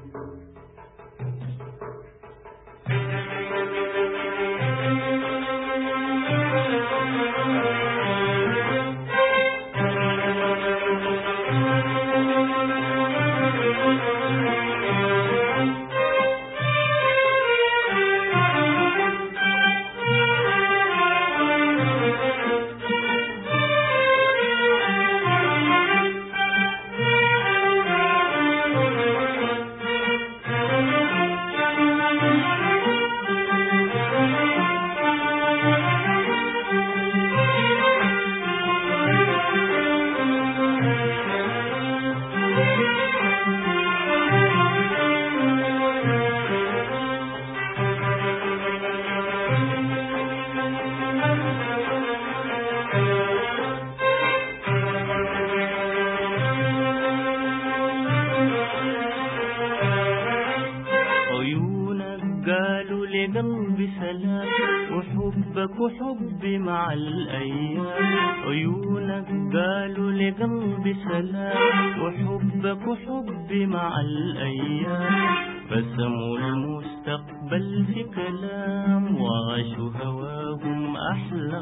عيونك قالوا لقلبي سلام وحبك وحبي مع الأيام عيونك قالوا لقلبي سلام وحبك وحبي مع الأيام رسموا المستقبل في كلام وعاشوا هواهم أحلى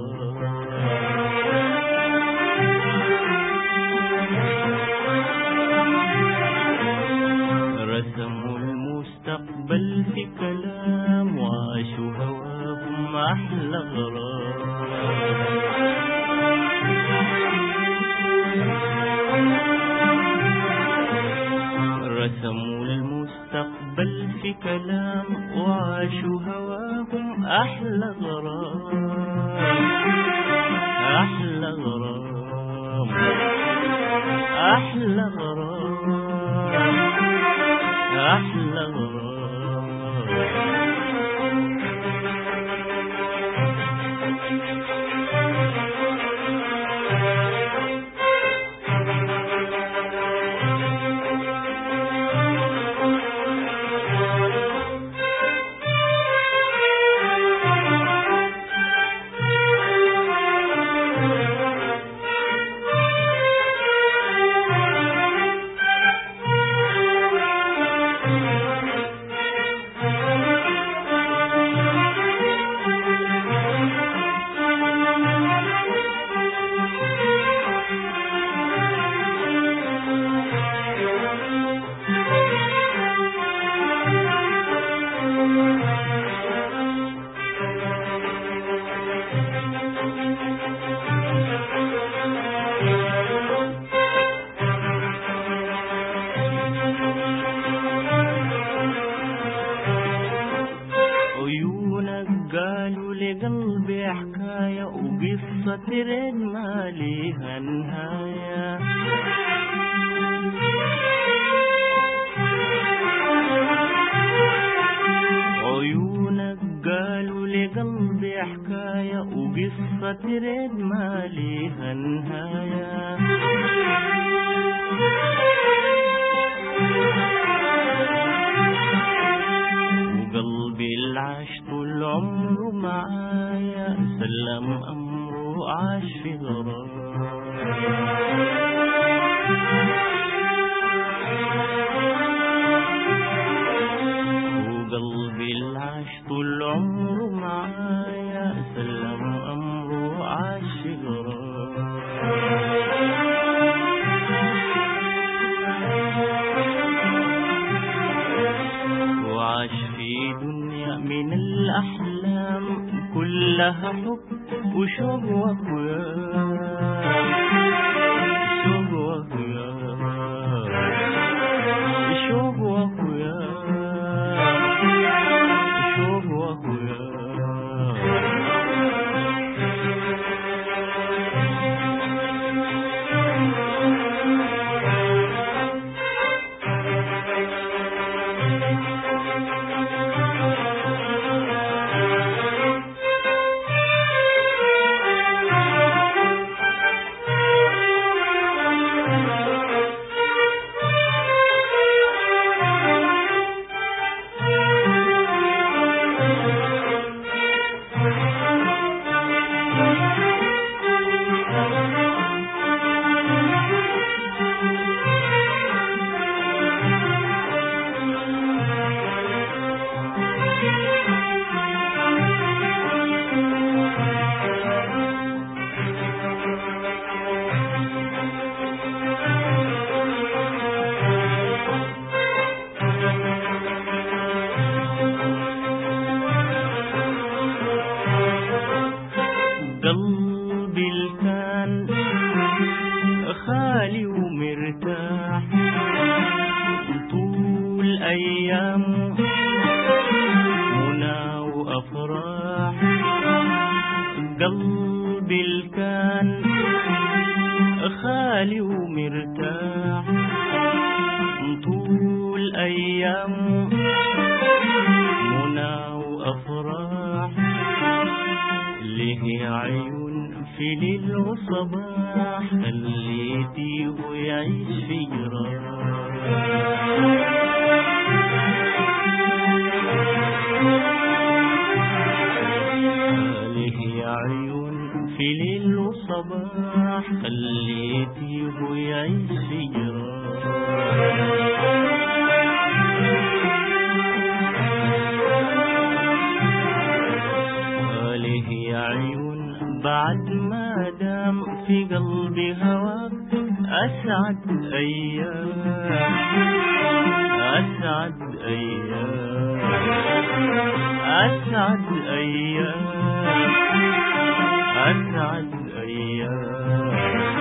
غرام رسموا المستقبل في كلام وعاشوا هواهم أحلى غرام رسموا المستقبل في كلام وعاشوا هواهم أحلى غرام أحلى غرام أحلى غرام أحلى غرام عيونك قالوا لقلبي حكاية وقصة ترد ما ليها نهاية عيونك قالوا لقلبي حكاية وقصة ترد ما ليها نهاية وقلبي اللي عاش طول عمره معايا سلم أمره عاش في غرام وقلبي اللي عاش طول عمره معايا سلم أمره عاش في غرام وعاش في دنيا من الأحلام كلها حب وشوق وخيام شوق وخيام شوق وخيام شوق وخيام الأيام منى وأفراح قلبي الكان خالي ومرتاح طول أيام منى وأفراح ليه عيون في ليل وصباح خليتيه يعيش في جراح ليه يا عيون في ليل وصباح خليتيه يعيش في جراح ليه يا عيون بعد ما دام في قلبي هواك أسعد أيام أسعد أيام أسعد أيام أسعد أيام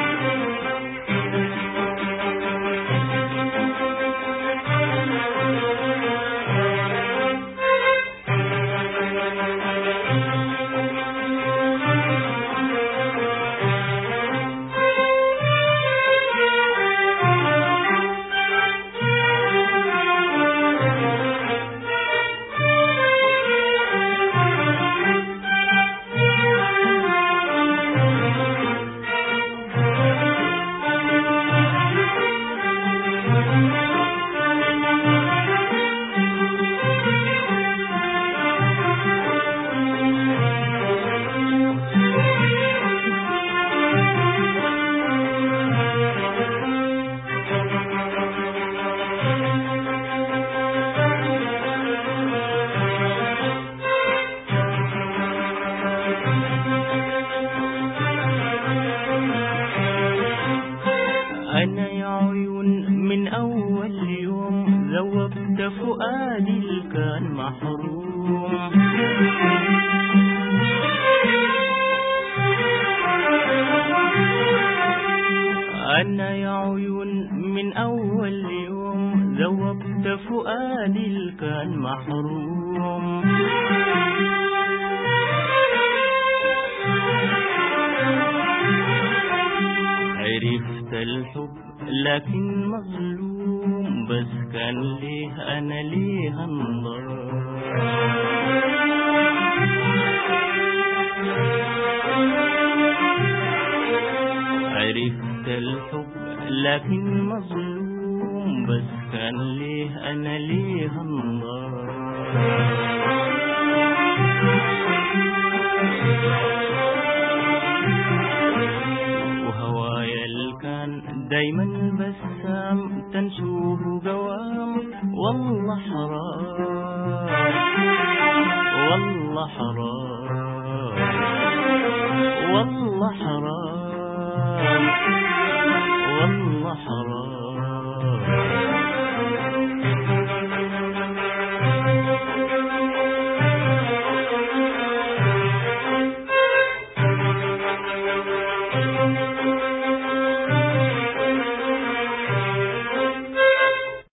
أنا يا عيون من أول يوم ذوبت فؤادي اللي كان محروم أنا يا عيون من أول يوم ذوبت فؤادي اللي كان محروم عرفت الحب لكن مظلوم بس كان ليه أنا ليه انظر عرفت الحب لكن مظلوم بس كان ليه أنا ليه انظر وهوايا اللي كان دايما بسام تنسوه قوام والله حرام والله حرام والله حرام والله حرام